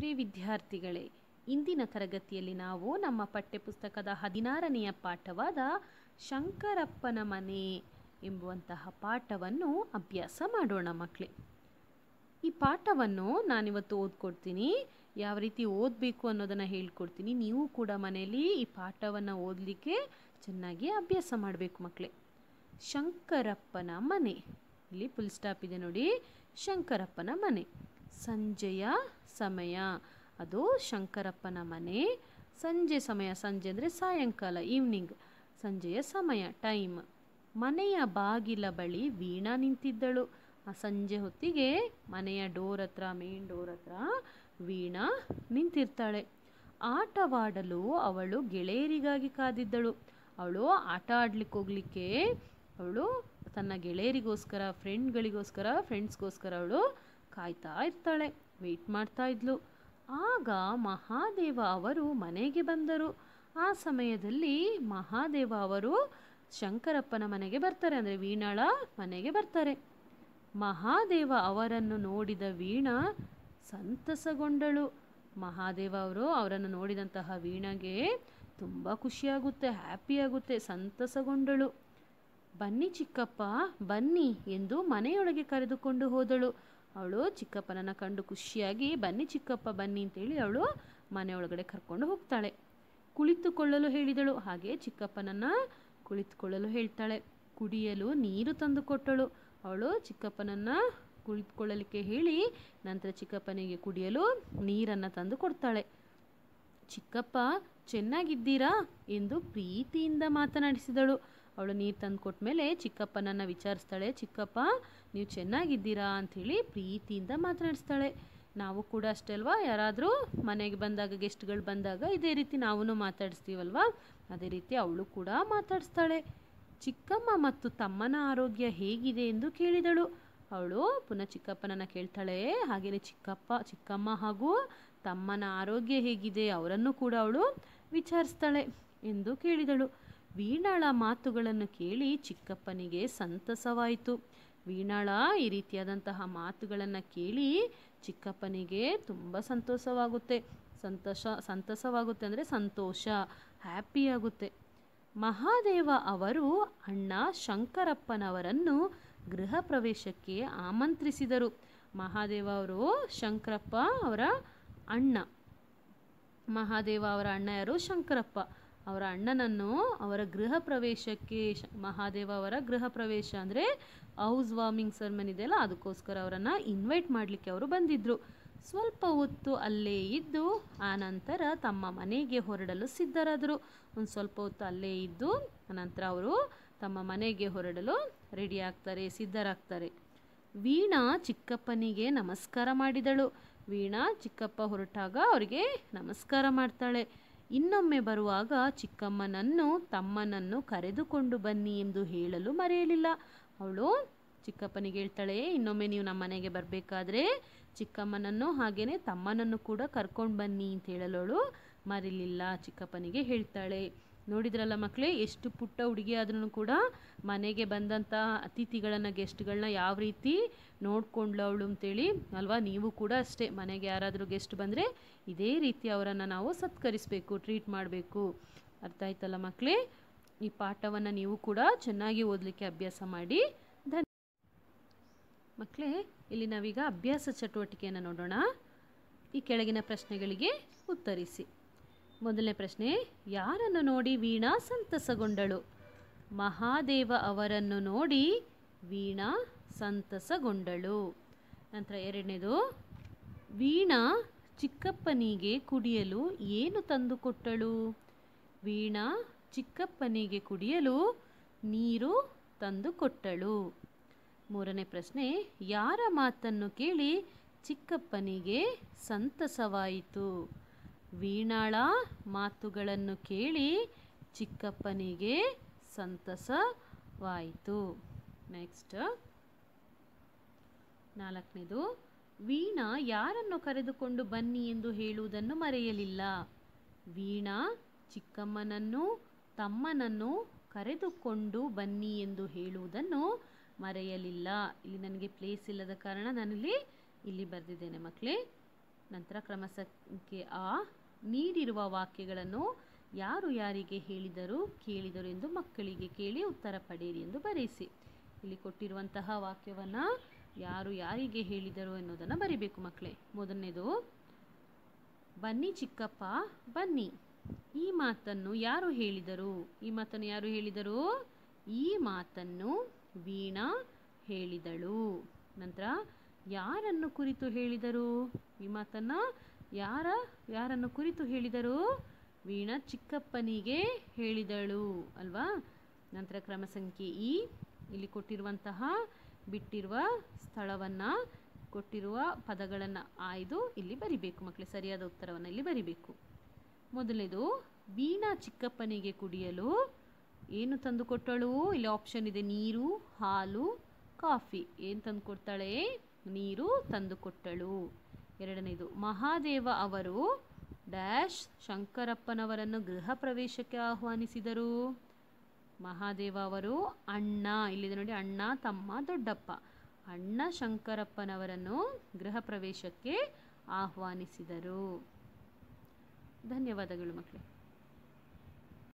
ಪ್ರಿಯ ವಿದ್ಯಾರ್ಥಿಗಳೇ ಇಂದಿನ ತರಗತಿಯಲ್ಲಿ ನಾವು ನಮ್ಮ ಪಠ್ಯಪುಸ್ತಕದ ಹದಿನಾರನೆಯ ಪಾಠವಾದ ಶಂಕರಪ್ಪನ ಮನೆ ಎಂಬುವಂತಹ ಪಾಠವನ್ನು ಅಭ್ಯಾಸ ಮಾಡೋಣ ಮಕ್ಕಳೇ ಈ ಪಾಠವನ್ನು ನಾನಿವತ್ತು ಓದ್ಕೊಡ್ತೀನಿ ಯಾವ ರೀತಿ ಓದಬೇಕು ಅನ್ನೋದನ್ನು ಹೇಳ್ಕೊಡ್ತೀನಿ ನೀವು ಕೂಡ ಮನೆಯಲ್ಲಿ ಈ ಪಾಠವನ್ನು ಓದಲಿಕ್ಕೆ ಚೆನ್ನಾಗಿ ಅಭ್ಯಾಸ ಮಾಡಬೇಕು ಮಕ್ಕಳೇ ಶಂಕರಪ್ಪನ ಮನೆ ಇಲ್ಲಿ ಫುಲ್ ಸ್ಟಾಪ್ ಇದೆ ನೋಡಿ ಶಂಕರಪ್ಪನ ಮನೆ ಸಂಜೆಯ ಸಮಯ ಅದು ಶಂಕರಪ್ಪನ ಮನೆ ಸಂಜೆ ಸಮಯ ಸಂಜೆ ಅಂದರೆ ಸಾಯಂಕಾಲ ಈವ್ನಿಂಗ್ ಸಂಜೆಯ ಸಮಯ ಟೈಮ್ ಮನೆಯ ಬಾಗಿಲ ಬಳಿ ವೀಣಾ ನಿಂತಿದ್ದಳು ಆ ಸಂಜೆ ಹೊತ್ತಿಗೆ ಮನೆಯ ಡೋರ್ ಹತ್ರ ಮೇನ್ ಡೋರ್ ಹತ್ರ ವೀಣಾ ನಿಂತಿರ್ತಾಳೆ ಆಟವಾಡಲು ಅವಳು ಗೆಳೆಯರಿಗಾಗಿ ಕಾದಿದ್ದಳು ಅವಳು ಆಟ ಆಡ್ಲಿಕ್ಕೆ ಹೋಗ್ಲಿಕ್ಕೆ ಅವಳು ತನ್ನ ಗೆಳೆಯರಿಗೋಸ್ಕರ ಫ್ರೆಂಡ್ಗಳಿಗೋಸ್ಕರ ಫ್ರೆಂಡ್ಸ್ಗೋಸ್ಕರ ಅವಳು ಕಾಯ್ತಾ ಇರ್ತಾಳೆ ವೆಯ್ಟ್ ಮಾಡ್ತಾ ಇದ್ಲು ಆಗ ಮಹಾದೇವ ಅವರು ಮನೆಗೆ ಬಂದರು ಆ ಸಮಯದಲ್ಲಿ ಮಹಾದೇವ ಅವರು ಶಂಕರಪ್ಪನ ಮನೆಗೆ ಬರ್ತಾರೆ ಅಂದರೆ ವೀಣಾಳ ಮನೆಗೆ ಬರ್ತಾರೆ ಮಹಾದೇವ ಅವರನ್ನು ನೋಡಿದ ವೀಣಾ ಸಂತಸಗೊಂಡಳು ಮಹಾದೇವ ಅವರು ಅವರನ್ನು ನೋಡಿದಂತಹ ವೀಣಾಗೆ ತುಂಬ ಖುಷಿಯಾಗುತ್ತೆ ಹ್ಯಾಪಿಯಾಗುತ್ತೆ ಸಂತಸಗೊಂಡಳು ಬನ್ನಿ ಚಿಕ್ಕಪ್ಪ ಬನ್ನಿ ಎಂದು ಮನೆಯೊಳಗೆ ಕರೆದುಕೊಂಡು ಹೋದಳು ಅವಳು ಚಿಕ್ಕಪ್ಪನನ್ನ ಕಂಡು ಖುಷಿಯಾಗಿ ಬನ್ನಿ ಚಿಕ್ಕಪ್ಪ ಬನ್ನಿ ಅಂತೇಳಿ ಅವಳು ಮನೆಯೊಳಗಡೆ ಕರ್ಕೊಂಡು ಹೋಗ್ತಾಳೆ ಕುಳಿತುಕೊಳ್ಳಲು ಹೇಳಿದಳು ಹಾಗೆ ಚಿಕ್ಕಪ್ಪನನ್ನ ಕುಳಿತುಕೊಳ್ಳಲು ಹೇಳ್ತಾಳೆ ಕುಡಿಯಲು ನೀರು ತಂದು ಕೊಟ್ಟಳು ಅವಳು ಚಿಕ್ಕಪ್ಪನನ್ನ ಕುಳಿತುಕೊಳ್ಳಲಿಕ್ಕೆ ಹೇಳಿ ನಂತರ ಚಿಕ್ಕಪ್ಪನಿಗೆ ಕುಡಿಯಲು ನೀರನ್ನು ತಂದು ಕೊಡ್ತಾಳೆ ಚಿಕ್ಕಪ್ಪ ಚೆನ್ನಾಗಿದ್ದೀರಾ ಎಂದು ಪ್ರೀತಿಯಿಂದ ಮಾತನಾಡಿಸಿದಳು ಅವಳು ನೀರು ತಂದು ಕೊಟ್ಮೇಲೆ ಚಿಕ್ಕಪ್ಪನನ್ನು ವಿಚಾರಿಸ್ತಾಳೆ ಚಿಕ್ಕಪ್ಪ ನೀವು ಚೆನ್ನಾಗಿದ್ದೀರಾ ಅಂಥೇಳಿ ಪ್ರೀತಿಯಿಂದ ಮಾತನಾಡಿಸ್ತಾಳೆ ನಾವು ಕೂಡ ಅಷ್ಟೇ ಅಲ್ವಾ ಯಾರಾದರೂ ಮನೆಗೆ ಬಂದಾಗ ಗೆಸ್ಟ್ಗಳು ಬಂದಾಗ ಇದೇ ರೀತಿ ನಾವೂ ಮಾತಾಡಿಸ್ತೀವಲ್ವಾ ಅದೇ ರೀತಿ ಅವಳು ಕೂಡ ಮಾತಾಡಿಸ್ತಾಳೆ ಚಿಕ್ಕಮ್ಮ ಮತ್ತು ತಮ್ಮನ ಆರೋಗ್ಯ ಹೇಗಿದೆ ಎಂದು ಕೇಳಿದಳು ಅವಳು ಪುನಃ ಚಿಕ್ಕಪ್ಪನನ್ನು ಕೇಳ್ತಾಳೆ ಹಾಗೆಯೇ ಚಿಕ್ಕಪ್ಪ ಚಿಕ್ಕಮ್ಮ ಹಾಗೂ ತಮ್ಮನ ಆರೋಗ್ಯ ಹೇಗಿದೆ ಅವರನ್ನು ಕೂಡ ಅವಳು ವಿಚಾರಿಸ್ತಾಳೆ ಎಂದು ಕೇಳಿದಳು ವೀಣಾಳ ಮಾತುಗಳನ್ನು ಕೇಳಿ ಚಿಕ್ಕಪ್ಪನಿಗೆ ಸಂತಸವಾಯಿತು ವೀಣಾಳ ಈ ರೀತಿಯಾದಂತಹ ಮಾತುಗಳನ್ನು ಕೇಳಿ ಚಿಕ್ಕಪ್ಪನಿಗೆ ತುಂಬ ಸಂತೋಷವಾಗುತ್ತೆ ಸಂತೋಷ ಸಂತಸವಾಗುತ್ತೆ ಅಂದರೆ ಸಂತೋಷ ಹ್ಯಾಪಿಯಾಗುತ್ತೆ ಮಹಾದೇವ ಅವರು ಅಣ್ಣ ಶಂಕರಪ್ಪನವರನ್ನು ಗೃಹ ಪ್ರವೇಶಕ್ಕೆ ಆಮಂತ್ರಿಸಿದರು ಮಹಾದೇವ ಅವರು ಶಂಕರಪ್ಪ ಅವರ ಅಣ್ಣ ಮಹಾದೇವ ಅವರ ಅಣ್ಣ ಯಾರು ಶಂಕರಪ್ಪ ಅವರ ಅಣ್ಣನನ್ನು ಅವರ ಗೃಹ ಪ್ರವೇಶಕ್ಕೆ ಶ ಮಹಾದೇವ ಅವರ ಗೃಹ ಪ್ರವೇಶ ಅಂದರೆ ಹೌಸ್ ವಾರ್ಮಿಂಗ್ ಸರ್ಮನ್ ಇದೆಯಲ್ಲ ಅದಕ್ಕೋಸ್ಕರ ಅವರನ್ನು ಇನ್ವೈಟ್ ಮಾಡಲಿಕ್ಕೆ ಅವರು ಬಂದಿದ್ದರು ಸ್ವಲ್ಪ ಹೊತ್ತು ಅಲ್ಲೇ ಇದ್ದು ಆನಂತರ ತಮ್ಮ ಮನೆಗೆ ಹೊರಡಲು ಸಿದ್ಧರಾದರು ಒಂದು ಸ್ವಲ್ಪ ಹೊತ್ತು ಅಲ್ಲೇ ಇದ್ದು ಆನಂತರ ಅವರು ತಮ್ಮ ಮನೆಗೆ ಹೊರಡಲು ರೆಡಿ ಆಗ್ತಾರೆ ಸಿದ್ಧರಾಗ್ತಾರೆ ವೀಣಾ ಚಿಕ್ಕಪ್ಪನಿಗೆ ನಮಸ್ಕಾರ ಮಾಡಿದಳು ವೀಣಾ ಚಿಕ್ಕಪ್ಪ ಹೊರಟಾಗ ಅವರಿಗೆ ನಮಸ್ಕಾರ ಮಾಡ್ತಾಳೆ ಇನ್ನೊಮ್ಮೆ ಬರುವಾಗ ಚಿಕ್ಕಮ್ಮನನ್ನು ತಮ್ಮನನ್ನು ಕರೆದುಕೊಂಡು ಬನ್ನಿ ಎಂದು ಹೇಳಲು ಮರೆಯಲಿಲ್ಲ ಅವಳು ಚಿಕ್ಕಪ್ಪನಿಗೆ ಹೇಳ್ತಾಳೆ ಇನ್ನೊಮ್ಮೆ ನೀವು ನಮ್ಮ ಮನೆಗೆ ಬರಬೇಕಾದ್ರೆ ಚಿಕ್ಕಮ್ಮನನ್ನು ಹಾಗೆಯೇ ತಮ್ಮನನ್ನು ಕೂಡ ಕರ್ಕೊಂಡು ಬನ್ನಿ ಅಂತ ಹೇಳಲು ಮರಿಲಿಲ್ಲ ಚಿಕ್ಕಪ್ಪನಿಗೆ ಹೇಳ್ತಾಳೆ ನೋಡಿದ್ರಲ್ಲ ಮಕ್ಕಳೇ ಎಷ್ಟು ಪುಟ್ಟ ಹುಡುಗಿ ಆದ್ರೂ ಕೂಡ ಮನೆಗೆ ಬಂದಂಥ ಅತಿಥಿಗಳನ್ನು ಗೆಸ್ಟ್ಗಳನ್ನ ಯಾವ ರೀತಿ ನೋಡ್ಕೊಂಡ್ಲು ಅವಳು ಅಂತೇಳಿ ಅಲ್ವಾ ನೀವು ಕೂಡ ಅಷ್ಟೇ ಮನೆಗೆ ಯಾರಾದರೂ ಗೆಸ್ಟ್ ಬಂದರೆ ಇದೇ ರೀತಿ ಅವರನ್ನು ನಾವು ಸತ್ಕರಿಸಬೇಕು ಟ್ರೀಟ್ ಮಾಡಬೇಕು ಅರ್ಥ ಆಯ್ತಲ್ಲ ಮಕ್ಕಳೇ ಈ ಪಾಠವನ್ನು ನೀವು ಕೂಡ ಚೆನ್ನಾಗಿ ಓದಲಿಕ್ಕೆ ಅಭ್ಯಾಸ ಮಾಡಿ ಧನ್ಯ ಮಕ್ಕಳೇ ಇಲ್ಲಿ ನಾವೀಗ ಅಭ್ಯಾಸ ಚಟುವಟಿಕೆಯನ್ನು ನೋಡೋಣ ಈ ಕೆಳಗಿನ ಪ್ರಶ್ನೆಗಳಿಗೆ ಉತ್ತರಿಸಿ ಮೊದಲನೇ ಪ್ರಶ್ನೆ ಯಾರನ್ನು ನೋಡಿ ವೀಣಾ ಸಂತಸಗೊಂಡಳು ಮಹಾದೇವ ಅವರನ್ನು ನೋಡಿ ವೀಣಾ ಸಂತಸಗೊಂಡಳು ನಂತರ ಎರಡನೇದು ವೀಣಾ ಚಿಕ್ಕಪ್ಪನಿಗೆ ಕುಡಿಯಲು ಏನು ತಂದುಕೊಟ್ಟಳು ವೀಣಾ ಚಿಕ್ಕಪ್ಪನಿಗೆ ಕುಡಿಯಲು ನೀರು ತಂದುಕೊಟ್ಟಳು ಮೂರನೇ ಪ್ರಶ್ನೆ ಯಾರ ಮಾತನ್ನು ಕೇಳಿ ಚಿಕ್ಕಪ್ಪನಿಗೆ ಸಂತಸವಾಯಿತು ವೀಣಾಳ ಮಾತುಗಳನ್ನು ಕೇಳಿ ಚಿಕ್ಕಪ್ಪನಿಗೆ ಸಂತಸವಾಯಿತು ನೆಕ್ಸ್ಟ್ ನಾಲ್ಕನೇದು ವೀಣಾ ಯಾರನ್ನು ಕರೆದುಕೊಂಡು ಬನ್ನಿ ಎಂದು ಹೇಳುವುದನ್ನು ಮರೆಯಲಿಲ್ಲ ವೀಣಾ ಚಿಕ್ಕಮ್ಮನನ್ನು ತಮ್ಮನನ್ನು ಕರೆದುಕೊಂಡು ಬನ್ನಿ ಎಂದು ಹೇಳುವುದನ್ನು ಮರೆಯಲಿಲ್ಲ ಇಲ್ಲಿ ನನಗೆ ಪ್ಲೇಸ್ ಇಲ್ಲದ ಕಾರಣ ನಾನಿಲ್ಲಿ ಇಲ್ಲಿ ಬರೆದಿದ್ದೇನೆ ಮಕ್ಕಳೇ ನಂತರ ಕ್ರಮ ಸಂಖ್ಯೆ ಆ ನೀಡಿರುವ ವಾಕ್ಯಗಳನ್ನು ಯಾರು ಯಾರಿಗೆ ಹೇಳಿದರು ಕೇಳಿದರು ಎಂದು ಮಕ್ಕಳಿಗೆ ಕೇಳಿ ಉತ್ತರ ಪಡೆಯಿರಿ ಎಂದು ಬರೆಯಿಸಿ ಇಲ್ಲಿ ಕೊಟ್ಟಿರುವಂತಹ ವಾಕ್ಯವನ್ನು ಯಾರು ಯಾರಿಗೆ ಹೇಳಿದರು ಎನ್ನುವುದನ್ನು ಬರಿಬೇಕು ಮಕ್ಕಳೇ ಮೊದಲನೇದು ಬನ್ನಿ ಚಿಕ್ಕಪ್ಪ ಬನ್ನಿ ಈ ಮಾತನ್ನು ಯಾರು ಹೇಳಿದರು ಈ ಮಾತನ್ನು ಯಾರು ಹೇಳಿದರು ಈ ಮಾತನ್ನು ವೀಣಾ ಹೇಳಿದಳು ನಂತರ ಯಾರನ್ನು ಕುರಿತು ಹೇಳಿದರು ಈ ಮಾತನ್ನು ಯಾರ ಯಾರನ್ನು ಕುರಿತು ಹೇಳಿದರು ವೀಣಾ ಚಿಕ್ಕಪ್ಪನಿಗೆ ಹೇಳಿದಳು ಅಲ್ವಾ ನಂತರ ಕ್ರಮ ಸಂಖ್ಯೆ ಇ ಇಲ್ಲಿ ಕೊಟ್ಟಿರುವಂತಹ ಬಿಟ್ಟಿರುವ ಸ್ಥಳವನ್ನು ಕೊಟ್ಟಿರುವ ಪದಗಳನ್ನು ಆಯ್ದು ಇಲ್ಲಿ ಬರಿಬೇಕು ಮಕ್ಕಳೇ ಸರಿಯಾದ ಉತ್ತರವನ್ನು ಇಲ್ಲಿ ಬರಿಬೇಕು ಮೊದಲನೇದು ವೀಣಾ ಚಿಕ್ಕಪ್ಪನಿಗೆ ಕುಡಿಯಲು ಏನು ತಂದು ಕೊಟ್ಟಳು ಇಲ್ಲಿ ಆಪ್ಷನ್ ಇದೆ ನೀರು ಹಾಲು ಕಾಫಿ ಏನು ತಂದು ಕೊಡ್ತಾಳೆ ನೀರು ತಂದು ಕೊಟ್ಟಳು ಎರಡನೇದು ಮಹಾದೇವ ಅವರು ಡ್ಯಾಶ್ ಶಂಕರಪ್ಪನವರನ್ನು ಗೃಹ ಪ್ರವೇಶಕ್ಕೆ ಆಹ್ವಾನಿಸಿದರು ಮಹಾದೇವ ಅವರು ಅಣ್ಣ ಇಲ್ಲಿದೆ ನೋಡಿ ಅಣ್ಣ ತಮ್ಮ ದೊಡ್ಡಪ್ಪ ಅಣ್ಣ ಶಂಕರಪ್ಪನವರನ್ನು ಗೃಹ ಪ್ರವೇಶಕ್ಕೆ ಆಹ್ವಾನಿಸಿದರು ಧನ್ಯವಾದಗಳು ಮಕ್ಕಳೇ